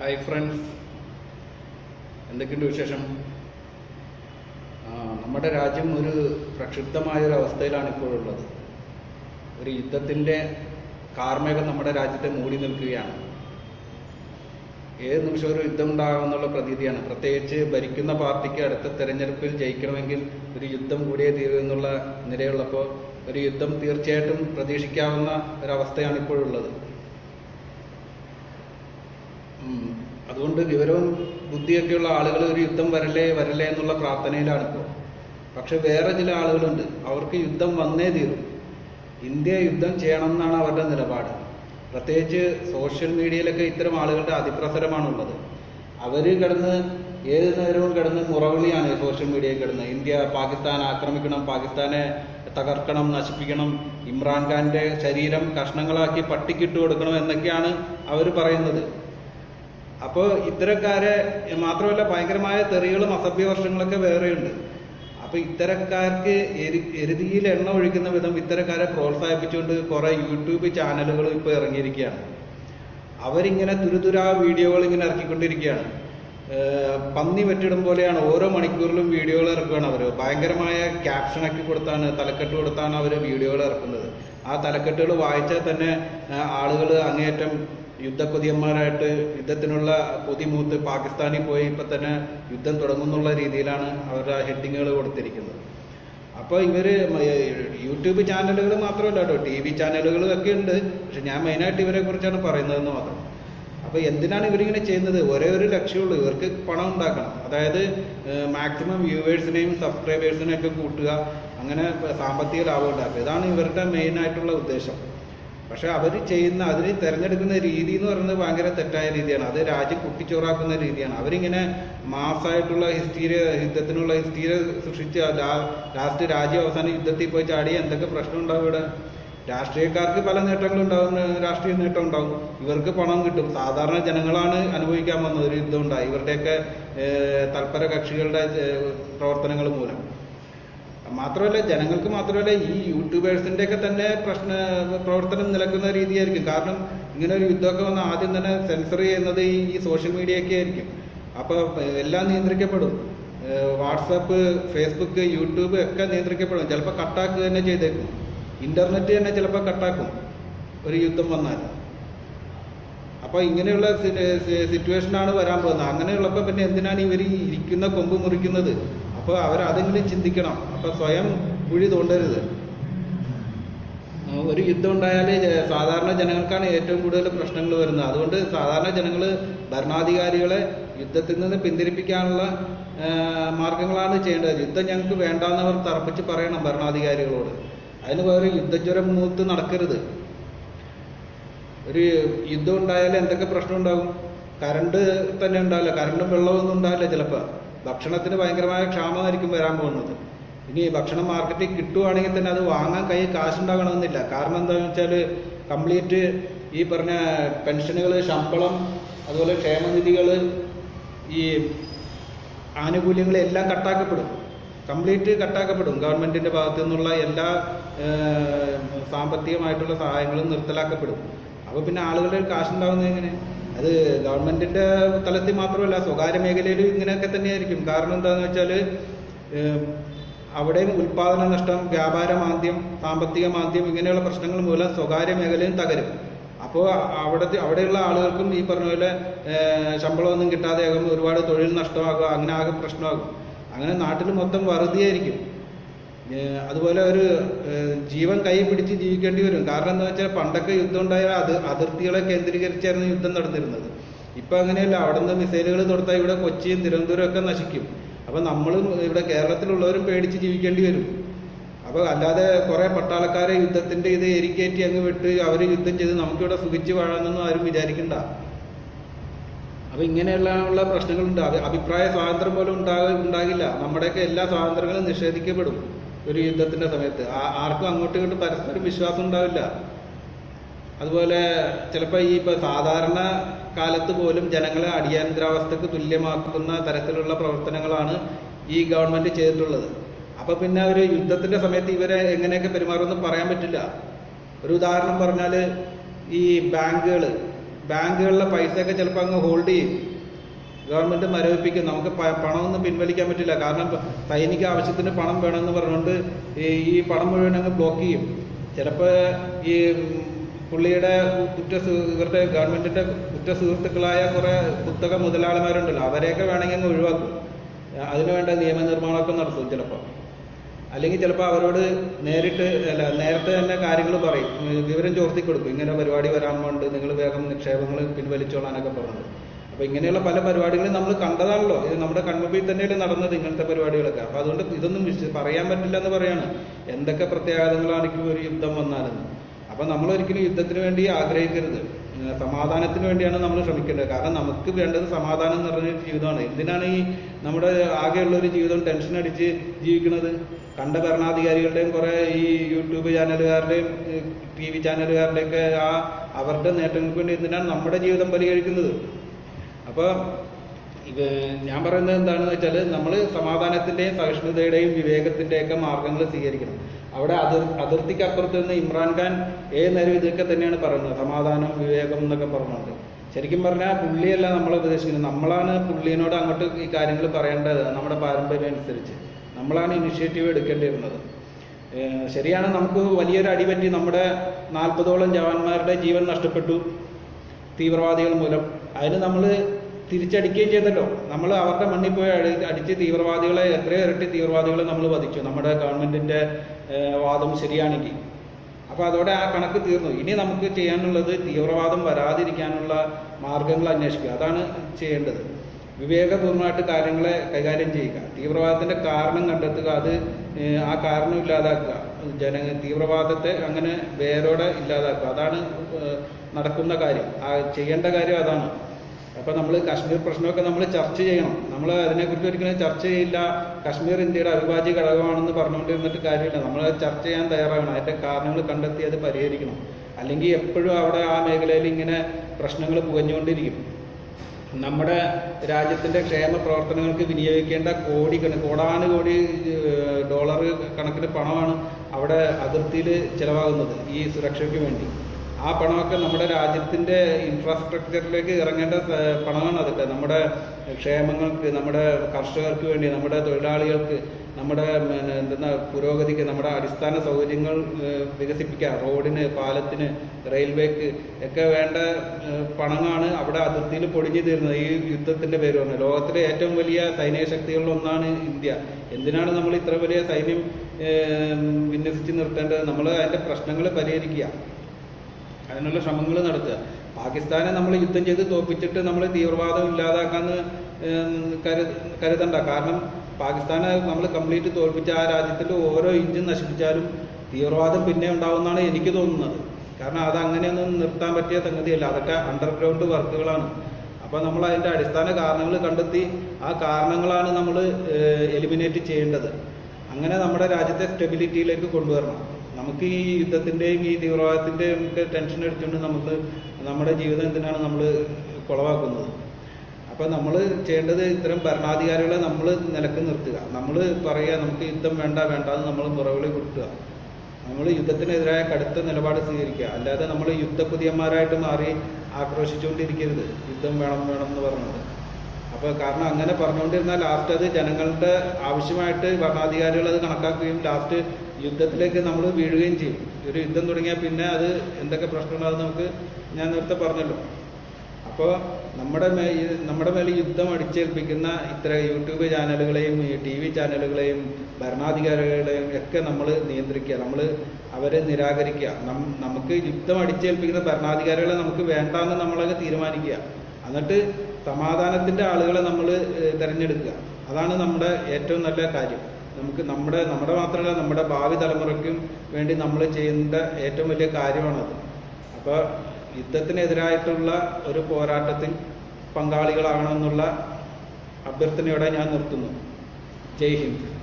Hi friends എന്തൊക്കെയുണ്ട് വിശേഷം ആ, നമ്മുടെ രാജ്യം ഒരു പ്രക്ഷുബ്ധമായ ഒരു അവസ്ഥയിലാണ് ഇപ്പോഴുള്ളത് ഒരു യുദ്ധത്തിൻ്റെ കാർമേഘം നമ്മുടെ രാജ്യത്തെ മൂടി നിൽക്കുകയാണ് ഏത് നിമിഷം ഒരു യുദ്ധം ഉണ്ടാകുമെന്നുള്ള പ്രതീതിയാണ് പ്രത്യേകിച്ച് ഭരിക്കുന്ന പാർട്ടിക്ക് അടുത്ത തെരഞ്ഞെടുപ്പിൽ ജയിക്കണമെങ്കിൽ ഒരു യുദ്ധം കൂടിയേ തീരൂ എന്നുള്ള നിലയുള്ളപ്പോൾ ഒരു യുദ്ധം തീർച്ചയായിട്ടും പ്രതീക്ഷിക്കാവുന്ന ഒരവസ്ഥയാണ് ഇപ്പോഴുള്ളത് ഉം. അതുകൊണ്ട് വിവരവും ബുദ്ധിയൊക്കെയുള്ള ആളുകൾ ഒരു യുദ്ധം വരല്ലേ വരല്ലേ എന്നുള്ള പ്രാർത്ഥനയിലാണ് ഇപ്പോൾ പക്ഷെ വേറെ ചില ആളുകളുണ്ട് അവർക്ക് യുദ്ധം വന്നേ തീരും ഇന്ത്യ യുദ്ധം ചെയ്യണം എന്നാണ് അവരുടെ നിലപാട് പ്രത്യേകിച്ച് സോഷ്യൽ മീഡിയയിലൊക്കെ ഇത്തരം ആളുകളുടെ അതിപ്രസരമാണുള്ളത് അവർ കിടന്ന് ഏത് നേരവും കിടന്ന് മുറവിളിയാണ് സോഷ്യൽ മീഡിയയിൽ കിടന്ന് ഇന്ത്യ പാകിസ്ഥാൻ ആക്രമിക്കണം പാകിസ്ഥാനെ തകർക്കണം നശിപ്പിക്കണം ഇമ്രാൻഖാന്റെ ശരീരം കഷ്ണങ്ങളാക്കി പട്ടിക്കിട്ട് കൊടുക്കണം എന്നൊക്കെയാണ് അവർ പറയുന്നത് അപ്പോൾ ഇത്തരക്കാരെ മാത്രമല്ല ഭയങ്കരമായ തെറികളും അസഭ്യവർഷങ്ങളൊക്കെ വേറെയുണ്ട് അപ്പൊ ഇത്തരക്കാർക്ക് എരി എരുതിയിൽ എണ്ണ ഒഴിക്കുന്ന വിധം ഇത്തരക്കാരെ പ്രോത്സാഹിപ്പിച്ചുകൊണ്ട് കുറെ യൂട്യൂബ് ചാനലുകൾ ഇപ്പൊ ഇറങ്ങിയിരിക്കുകയാണ് അവരിങ്ങനെ തുരുതുരാ വീഡിയോകൾ ഇങ്ങനെ ഇറക്കിക്കൊണ്ടിരിക്കുകയാണ് ഏർ പന്നി വെട്ടിടും പോലെയാണ് ഓരോ മണിക്കൂറിലും വീഡിയോകൾ ഇറക്കുകയാണ് അവർ ഭയങ്കരമായ ക്യാപ്ഷനൊക്കെ കൊടുത്താണ് തലക്കെട്ട് കൊടുത്താണ് അവർ വീഡിയോകൾ ഇറക്കുന്നത് ആ തലക്കെട്ടുകൾ വായിച്ചാൽ തന്നെ ആളുകൾ അങ്ങേയറ്റം യുദ്ധക്കൊതിയന്മാരായിട്ട് യുദ്ധത്തിനുള്ള കൊതിമൂത്ത് പാകിസ്ഥാനിൽ പോയി ഇപ്പൊ തന്നെ യുദ്ധം തുടങ്ങുന്നുള്ള രീതിയിലാണ് അവരുടെ ഹെഡിങ്ങുകൾ കൊടുത്തിരിക്കുന്നത് അപ്പോൾ ഇവര് മ- യൂട്യൂബ് ചാനലുകൾ മാത്രമല്ല കേട്ടോ ടി വി ചാനലുകളും ഒക്കെ ഉണ്ട് പക്ഷെ ഞാൻ മെയിനായിട്ട് ഇവരെ കുറിച്ചാണ് പറയുന്നതെന്ന് മാത്രം അപ്പൊ എന്തിനാണ് ഇവരിങ്ങനെ ചെയ്യുന്നത് ഒരേ ഒരു ലക്ഷ്യമുള്ളൂ ഇവർക്ക് പണം ഉണ്ടാക്കണം അതായത് മാക്സിമം വ്യൂവേഴ്സിനെയും സബ്സ്ക്രൈബേഴ്സിനെയും ഒക്കെ കൂട്ടുക അങ്ങനെ സാമ്പത്തിക ലാഭം ഉണ്ടാക്കുക ഇതാണ് ഇവരുടെ മെയിൻ ആയിട്ടുള്ള ഉദ്ദേശം പക്ഷെ അവർ ചെയ്യുന്ന അതിന് തിരഞ്ഞെടുക്കുന്ന രീതി എന്ന് പറയുന്നത് ഭയങ്കര തെറ്റായ രീതിയാണ് അത് രാജ്യം കുട്ടിച്ചോറാക്കുന്ന രീതിയാണ് അവരിങ്ങനെ മാസമായിട്ടുള്ള ഹിസ്റ്റീരിയ യുദ്ധത്തിനുള്ള ഹിസ്റ്റീരിയ സൃഷ്ടിച്ച് ലാസ്റ്റ് രാജ്യം അവസാനം യുദ്ധത്തിൽ പോയി ചാടി എന്തൊക്കെ പ്രശ്നം ഉണ്ടാവും ഇവിടെ രാഷ്ട്രീയക്കാർക്ക് പല നേട്ടങ്ങളും ഉണ്ടാവും രാഷ്ട്രീയ നേട്ടം ഉണ്ടാവും ഇവർക്ക് പണം കിട്ടും സാധാരണ ജനങ്ങളാണ് അനുഭവിക്കാൻ വന്നത് ഒരു യുദ്ധം ഉണ്ടായി ഇവരുടെയൊക്കെ ഏഹ്, തൽപര കക്ഷികളുടെ ഏഹ്, പ്രവർത്തനങ്ങൾ മൂലം മാത്രമല്ല ജനങ്ങൾക്ക് മാത്രമല്ല ഈ യൂട്യൂബേഴ്സിന്റെ ഒക്കെ തന്നെ പ്രശ്ന പ്രവർത്തനം നിലക്കുന്ന രീതിയായിരിക്കും കാരണം ഇങ്ങനെ ഒരു യുദ്ധമൊക്കെ വന്ന ആദ്യം തന്നെ സെൻസർ ചെയ്യുന്നത് ഈ ഈ സോഷ്യൽ മീഡിയയൊക്കെ ആയിരിക്കും അപ്പൊ എല്ലാം നിയന്ത്രിക്കപ്പെടും വാട്സപ്പ് ഫേസ്ബുക്ക് യൂട്യൂബ് ഒക്കെ നിയന്ത്രിക്കപ്പെടും ചിലപ്പോൾ കട്ടാക്കുക തന്നെ ചെയ്തേക്കും ഇന്റർനെറ്റ് തന്നെ ചിലപ്പോൾ കട്ടാക്കും ഒരു യുദ്ധം വന്നാൽ അപ്പൊ ഇങ്ങനെയുള്ള സിറ്റുവേഷനാണ് വരാൻ പോകുന്നത് അങ്ങനെയുള്ളപ്പോൾ പിന്നെ എന്തിനാണ് ഇവർ ഇരിക്കുന്ന കൊമ്പ് മുറിക്കുന്നത് അപ്പോൾ അവർ അതെങ്കിലും ചിന്തിക്കണം അപ്പൊ സ്വയം കുഴി തോണ്ടരുത് ആ, ഒരു യുദ്ധം ഉണ്ടായാൽ സാധാരണ ജനങ്ങൾക്കാണ് ഏറ്റവും കൂടുതൽ പ്രശ്നങ്ങൾ വരുന്നത് അതുകൊണ്ട് സാധാരണ ജനങ്ങൾ ഭരണാധികാരികളെ യുദ്ധത്തിൽ നിന്ന് പിന്തിരിപ്പിക്കാനുള്ള ആ, മാർഗങ്ങളാണ് ചെയ്യേണ്ടത് യുദ്ധം ഞങ്ങൾക്ക് വേണ്ടാന്നവർ തറപ്പിച്ച് പറയണം ഭരണാധികാരികളോട് അതിന് പകരം യുദ്ധജ്വരം മൂത്ത് നടക്കരുത് ഒരു യുദ്ധം ഉണ്ടായാൽ എന്തൊക്കെ പ്രശ്നം ഉണ്ടാകും കറണ്ട് തന്നെ ഉണ്ടാവില്ല കറണ്ടും വെള്ളവും ഒന്നും ഉണ്ടാവില്ല ചിലപ്പോൾ ഭക്ഷണത്തിന് ഭയങ്കരമായ ക്ഷാമമായിരിക്കും വരാൻ പോകുന്നത് ഇനി ഭക്ഷണം മാർക്കറ്റിൽ കിട്ടുവാണെങ്കിൽ തന്നെ അത് വാങ്ങാൻ കൈ കാശുണ്ടാകണമെന്നില്ല കാരണം എന്താണെന്ന് വെച്ചാൽ കംപ്ലീറ്റ് ഈ പറഞ്ഞ പെൻഷനുകൾ ശമ്പളം അതുപോലെ ക്ഷേമനിധികൾ ഈ ആനുകൂല്യങ്ങൾ എല്ലാം കട്ടാക്കപ്പെടും കംപ്ലീറ്റ് കട്ടാക്കപ്പെടും ഗവൺമെന്റിന്റെ ഭാഗത്തു നിന്നുള്ള എല്ലാ ഏഹ്, സാമ്പത്തികമായിട്ടുള്ള സഹായങ്ങളും നിർത്തലാക്കപ്പെടും അപ്പൊ പിന്നെ ആളുകളുടെ കാശുണ്ടാവുന്നത് എങ്ങനെ അത് ഗവൺമെന്റിന്റെ തലത്തിൽ മാത്രമല്ല സ്വകാര്യ മേഖലയിലും ഇങ്ങനെയൊക്കെ തന്നെയായിരിക്കും കാരണം എന്താണെന്ന് വെച്ചാൽ അവിടെയും ഉൽപാദന നഷ്ടം വ്യാപാര മാന്ദ്യം സാമ്പത്തിക മാന്ദ്യം ഇങ്ങനെയുള്ള പ്രശ്നങ്ങൾ മൂലം സ്വകാര്യ മേഖലയും തകരും അപ്പോൾ അവിടെ അവിടെയുള്ള ആളുകൾക്കും ഈ പറഞ്ഞ പോലെ ഏഹ്, ശമ്പളമൊന്നും കിട്ടാതെയാകും ഒരുപാട് തൊഴിൽ നഷ്ടമാകും അങ്ങനെ ആകെ പ്രശ്നമാകും അങ്ങനെ നാട്ടിൽ മൊത്തം വറുതിയായിരിക്കും ഏഹ്, അതുപോലെ ഒരു ഏഹ്, ജീവൻ കൈ പിടിച്ച് ജീവിക്കേണ്ടി വരും കാരണം എന്താ വെച്ചാൽ പണ്ടൊക്കെ യുദ്ധം ഉണ്ടായ അത് അതിർത്തികളെ കേന്ദ്രീകരിച്ചായിരുന്നു യുദ്ധം നടന്നിരുന്നത് ഇപ്പൊ അങ്ങനെയല്ല അവിടെ നിന്ന് മിസൈലുകൾ തൊടുത്താൽ ഇവിടെ കൊച്ചിയും തിരുവനന്തപുരം ഒക്കെ നശിക്കും അപ്പൊ നമ്മളും ഇവിടെ കേരളത്തിലുള്ളവരും പേടിച്ച് ജീവിക്കേണ്ടി വരും അപ്പൊ അല്ലാതെ കുറെ പട്ടാളക്കാരെ യുദ്ധത്തിന്റെ ഇത് എരിക്കേറ്റി അങ്ങ് വിട്ട് അവര് യുദ്ധം ചെയ്ത് നമുക്കിവിടെ സുഖിച്ച് വാഴാനൊന്നും ആരും വിചാരിക്കണ്ട അപ്പൊ ഇങ്ങനെയുള്ള ഉള്ള പ്രശ്നങ്ങളുണ്ട് അഭി- അഭിപ്രായ സ്വാതന്ത്ര്യം പോലും ഉണ്ടാക ഉണ്ടാകില്ല നമ്മുടെയൊക്കെ എല്ലാ സ്വാതന്ത്ര്യങ്ങളും നിഷേധിക്കപ്പെടും ഒരു യുദ്ധത്തിന്റെ സമയത്ത് ആ- ആർക്കും അങ്ങോട്ടും ഇങ്ങോട്ടും പരസ്പരം വിശ്വാസം ഉണ്ടാവില്ല അതുപോലെ ചിലപ്പോൾ ഈ ഇപ്പൊ സാധാരണ കാലത്ത് പോലും ജനങ്ങളെ അടിയന്തരാവസ്ഥക്ക് തുല്യമാക്കുന്ന തരത്തിലുള്ള പ്രവർത്തനങ്ങളാണ് ഈ ഗവൺമെന്റ് ചെയ്തിട്ടുള്ളത് അപ്പൊ പിന്നെ ഒരു യുദ്ധത്തിന്റെ സമയത്ത് ഇവരെ എങ്ങനെയൊക്കെ പെരുമാറുമെന്ന് പറയാൻ പറ്റില്ല ഒരു ഉദാഹരണം പറഞ്ഞാൽ ഈ ബാങ്കുകൾ ബാങ്കുകളിലെ പൈസയൊക്കെ ചിലപ്പോൾ അങ്ങ് ഹോൾഡ് ചെയ്യും ഗവൺമെന്റ് മരവിപ്പിക്കും നമുക്ക് പ- പണമൊന്നും പിൻവലിക്കാൻ പറ്റില്ല കാരണം ഇപ്പൊ സൈനിക ആവശ്യത്തിന് പണം വേണമെന്ന് പറഞ്ഞുകൊണ്ട് ഈ ഈ പണം മുഴുവൻ അങ്ങ് ബ്ലോക്ക് ചെയ്യും ചിലപ്പോൾ ഈ ഉം, പുള്ളിയുടെ കുറ്റ സു- ഇവരുടെ ഗവൺമെന്റിന്റെ കുറ്റ സുഹൃത്തുക്കളായ കുറെ കുത്തക മുതലാളിമാരുണ്ടല്ലോ അവരെയൊക്കെ വേണമെങ്കിൽ അങ്ങ് ഒഴിവാക്കും അതിനുവേണ്ട നിയമനിർമ്മാണമൊക്കെ നടത്തും ചിലപ്പോൾ അല്ലെങ്കിൽ ചിലപ്പോൾ അവരോട് നേരിട്ട് അല്ല നേരത്തെ തന്നെ കാര്യങ്ങൾ പറയും ഉം, വിവരം ചോർത്തി കൊടുക്കും ഇങ്ങനെ പരിപാടി വരാൻ വേണ്ടി നിങ്ങൾ വേഗം നിക്ഷേപങ്ങൾ പിൻവലിച്ചോളാനൊക്കെ പറഞ്ഞത് അപ്പൊ ഇങ്ങനെയുള്ള പല പരിപാടികളും നമ്മൾ കണ്ടതാണല്ലോ ഇത് നമ്മുടെ കൺമുമ്പിൽ തന്നെയല്ലേ നടന്നത് ഇങ്ങനത്തെ പരിപാടികളൊക്കെ അപ്പൊ അതുകൊണ്ട് ഇതൊന്നും വിശ്വ- പറയാൻ പറ്റില്ല എന്ന് പറയാണ് എന്തൊക്കെ പ്രത്യാഘാതങ്ങളാണെങ്കിലും ഒരു യുദ്ധം വന്നാലെന്ന് അപ്പൊ നമ്മൾ ഒരിക്കലും യുദ്ധത്തിന് വേണ്ടി ആഗ്രഹിക്കരുത് ഏഹ് സമാധാനത്തിന് വേണ്ടിയാണ് നമ്മൾ ശ്രമിക്കേണ്ടത് കാരണം നമുക്ക് വേണ്ടത് സമാധാനം എന്ന് പറഞ്ഞ ജീവിതമാണ് എന്തിനാണ് ഈ നമ്മുടെ ആകെയുള്ള ഒരു ജീവിതം ടെൻഷൻ അടിച്ച് ജീവിക്കുന്നത് കണ്ട ഭരണാധികാരികളുടെയും കുറെ ഈ യൂട്യൂബ് ചാനലുകാരുടെയും ടി വി ചാനലുകാരുടെയൊക്കെ ആ അവരുടെ നേട്ടങ്ങൾക്ക് വേണ്ടി എന്തിനാണ് നമ്മുടെ ജീവിതം പരിഹരിക്കുന്നത് അപ്പോൾ ഇത് ഞാൻ പറയുന്നത് എന്താണെന്ന് വെച്ചാൽ നമ്മൾ സമാധാനത്തിന്റെയും സഹിഷ്ണുതയുടെയും വിവേകത്തിന്റെയൊക്കെ മാർഗങ്ങൾ സ്വീകരിക്കണം അവിടെ അതിർ അതിർത്തിക്കപ്പുറത്ത് നിന്ന് ഇമ്രാൻഖാൻ ഏത് നേരം ഇതൊക്കെ തന്നെയാണ് പറയുന്നത് സമാധാനം വിവേകം എന്നൊക്കെ പറഞ്ഞുകൊണ്ട് ശരിക്കും പറഞ്ഞാൽ പുള്ളിയല്ല നമ്മളെ ഉപദേശിക്കുന്നത് നമ്മളാണ് പുള്ളിയോട് അങ്ങോട്ട് ഈ കാര്യങ്ങൾ പറയേണ്ടത് നമ്മുടെ പാരമ്പര്യം അനുസരിച്ച് നമ്മളാണ് ഇനിഷ്യേറ്റീവ് എടുക്കേണ്ടിയിരുന്നത് ഏഹ് ശരിയാണ് നമുക്ക് വലിയൊരു അടിപറ്റി നമ്മുടെ നാൽപ്പതോളം ജവാന്മാരുടെ ജീവൻ നഷ്ടപ്പെട്ടു തീവ്രവാദികൾ മൂലം അതിന് നമ്മൾ തിരിച്ചടിക്കുകയും ചെയ്തല്ലോ നമ്മൾ അവരുടെ മണ്ണിൽ പോയി അടി- അടിച്ച് തീവ്രവാദികളെ എത്രയോ ഇരട്ടി തീവ്രവാദികളെ നമ്മൾ വധിച്ചു നമ്മുടെ ഗവൺമെന്റിന്റെ ഏഹ്, വാദം ശരിയാണെങ്കിൽ അപ്പൊ അതോടെ ആ കണക്ക് തീർന്നു ഇനി നമുക്ക് ചെയ്യാനുള്ളത് തീവ്രവാദം വരാതിരിക്കാനുള്ള മാർഗങ്ങൾ അന്വേഷിക്കുക അതാണ് ചെയ്യേണ്ടത് വിവേകപൂർണ്ണമായിട്ട് കാര്യങ്ങളെ കൈകാര്യം ചെയ്യുക തീവ്രവാദത്തിന്റെ കാരണം കണ്ടെത്തുക അത് ഏഹ്, ആ കാരണം ഇല്ലാതാക്കുക ജന തീവ്രവാദത്തെ അങ്ങനെ വേരോടെ ഇല്ലാതാക്കുക അതാണ് ഏഹ്, നടക്കുന്ന കാര്യം ആ ചെയ്യേണ്ട കാര്യം അതാണ് അപ്പൊ നമ്മൾ കാശ്മീർ പ്രശ്നമൊക്കെ നമ്മൾ ചർച്ച ചെയ്യണം നമ്മൾ അതിനെക്കുറിച്ച് ഒരിക്കലും ചർച്ച ചെയ്യില്ല കാശ്മീർ ഇന്ത്യയുടെ അവിഭാജ്യ ഘടകമാണെന്ന് പറഞ്ഞുകൊണ്ടിരുന്നിട്ട് കാര്യമില്ല നമ്മൾ അത് ചർച്ച ചെയ്യാൻ തയ്യാറാവണം അതിന്റെ കാരണങ്ങൾ കണ്ടെത്തി അത് പരിഹരിക്കണം അല്ലെങ്കിൽ എപ്പോഴും അവിടെ ആ മേഖലയിൽ ഇങ്ങനെ പ്രശ്നങ്ങൾ പുകഞ്ഞുകൊണ്ടിരിക്കും നമ്മുടെ രാജ്യത്തിന്റെ ക്ഷേമ പ്രവർത്തനങ്ങൾക്ക് വിനിയോഗിക്കേണ്ട കോടി കോടാനുകോടി ഏഹ്, ഡോളർ കണക്കിന് പണമാണ് അവിടെ അതിർത്തിയിൽ ചെലവാകുന്നത് ഈ സുരക്ഷയ്ക്ക് വേണ്ടി ആ പണമൊക്കെ നമ്മുടെ രാജ്യത്തിന്റെ ഇൻഫ്രാസ്ട്രക്ചറിലേക്ക് ഇറങ്ങേണ്ട ഏഹ്, പണമാണ് അതൊക്കെ നമ്മുടെ ക്ഷേമങ്ങൾക്ക് നമ്മുടെ കർഷകർക്ക് വേണ്ടി നമ്മുടെ തൊഴിലാളികൾക്ക് നമ്മുടെ പിന്നെ എന്തെന്നാ പുരോഗതിക്ക് നമ്മുടെ അടിസ്ഥാന സൗകര്യങ്ങൾ ഏഹ്, വികസിപ്പിക്കാൻ റോഡിന് പാലത്തിന് റെയിൽവേക്ക് ഒക്കെ വേണ്ട ഏഹ്, പണമാണ് അവിടെ അതിർത്തിയിൽ പൊടിഞ്ഞു തീരുന്നത് ഈ യുദ്ധത്തിന്റെ പേര് പറഞ്ഞത് ലോകത്തിലെ ഏറ്റവും വലിയ സൈനിക ശക്തികളിൽ ഒന്നാണ് ഇന്ത്യ എന്തിനാണ് നമ്മൾ ഇത്ര വലിയ സൈന്യം ഏഹ്, വിന്യസിച്ച് നിർത്തേണ്ടത് നമ്മൾ അതിന്റെ പ്രശ്നങ്ങൾ പരിഹരിക്കുക അതിനുള്ള ശ്രമങ്ങൾ നടത്തുക പാകിസ്ഥാനെ നമ്മൾ യുദ്ധം ചെയ്ത് തോൽപ്പിച്ചിട്ട് നമ്മൾ തീവ്രവാദം ഇല്ലാതാക്കാന്ന് ഏം, കരു കരുതണ്ട കാരണം പാകിസ്ഥാനെ നമ്മൾ കംപ്ലീറ്റ് തോൽപ്പിച്ച ആ രാജ്യത്തിന്റെ ഓരോ ഇഞ്ചും നശിപ്പിച്ചാലും തീവ്രവാദം പിന്നെ ഉണ്ടാവുമെന്നാണ് എനിക്ക് തോന്നുന്നത് കാരണം അത് അങ്ങനെയൊന്നും നിർത്താൻ പറ്റിയ സംഗതിയല്ല അതൊക്കെ അണ്ടർഗ്രൗണ്ട് വർക്കുകളാണ് അപ്പൊ നമ്മൾ അതിന്റെ അടിസ്ഥാന കാരണങ്ങൾ കണ്ടെത്തി ആ കാരണങ്ങളാണ് നമ്മൾ എലിമിനേറ്റ് ചെയ്യേണ്ടത് അങ്ങനെ നമ്മുടെ രാജ്യത്തെ സ്റ്റെബിലിറ്റിയിലേക്ക് കൊണ്ടുവരണം നമുക്ക് ഈ യുദ്ധത്തിന്റെയും ഈ തീവ്രവാദത്തിന്റെയും ഒക്കെ ടെൻഷൻ അടിച്ചുകൊണ്ട് നമുക്ക് നമ്മുടെ ജീവിതം എന്തിനാണ് നമ്മൾ കുളവാക്കുന്നത് അപ്പൊ നമ്മൾ ചെയ്യേണ്ടത് ഇത്തരം ഭരണാധികാരികളെ നമ്മൾ നിലക്ക് നിർത്തുക നമ്മൾ പറയുക നമുക്ക് യുദ്ധം വേണ്ട വേണ്ട എന്ന് നമ്മൾ പുറവിളി കൊടുക്കുക നമ്മൾ യുദ്ധത്തിനെതിരായ കടുത്ത നിലപാട് സ്വീകരിക്കുക അല്ലാതെ നമ്മൾ യുദ്ധപുതിയന്മാരായിട്ട് മാറി ആക്രോശിച്ചുകൊണ്ടിരിക്കരുത് യുദ്ധം വേണം വേണം എന്ന് പറഞ്ഞുകൊണ്ട് അപ്പൊ കാരണം അങ്ങനെ പറഞ്ഞുകൊണ്ടിരുന്നാൽ ലാസ്റ്റ് അത് ജനങ്ങളുടെ ആവശ്യമായിട്ട് ഭരണാധികാരികൾ അത് കണക്കാക്കുകയും ലാസ്റ്റ് യുദ്ധത്തിലേക്ക് നമ്മൾ വീഴുകയും ചെയ്യും ഒരു യുദ്ധം തുടങ്ങിയാൽ പിന്നെ അത് എന്തൊക്കെ പ്രശ്നങ്ങളാണെന്ന് നമുക്ക് ഞാൻ നേരത്തെ പറഞ്ഞല്ലോ അപ്പോൾ നമ്മുടെ മേ ഈ- നമ്മുടെ മേൽ യുദ്ധം അടിച്ചേൽപ്പിക്കുന്ന ഇത്ര യൂട്യൂബ് ചാനലുകളെയും ടി വി ചാനലുകളെയും ഭരണാധികാരികളെയും ഒക്കെ നമ്മൾ നിയന്ത്രിക്കുക നമ്മൾ അവരെ നിരാകരിക്കുക നം- നമുക്ക് യുദ്ധം അടിച്ചേൽപ്പിക്കുന്ന ഭരണാധികാരികളെ നമുക്ക് വേണ്ടാന്ന് നമ്മളങ്ങ് തീരുമാനിക്കുക എന്നിട്ട് സമാധാനത്തിന്റെ ആളുകളെ നമ്മൾ തിരഞ്ഞെടുക്കുക അതാണ് നമ്മുടെ ഏറ്റവും നല്ല കാര്യം നമുക്ക് നമ്മുടെ നമ്മുടെ മാത്രമല്ല നമ്മുടെ ഭാവി തലമുറയ്ക്കും വേണ്ടി നമ്മൾ ചെയ്യേണ്ട ഏറ്റവും വലിയ കാര്യമാണത് അപ്പോൾ യുദ്ധത്തിനെതിരായിട്ടുള്ള ഒരു പോരാട്ടത്തിൽ പങ്കാളികളാകണമെന്നുള്ള അഭ്യർത്ഥനയോടെ ഞാൻ നിർത്തുന്നു ജയ് ഹിന്ദ്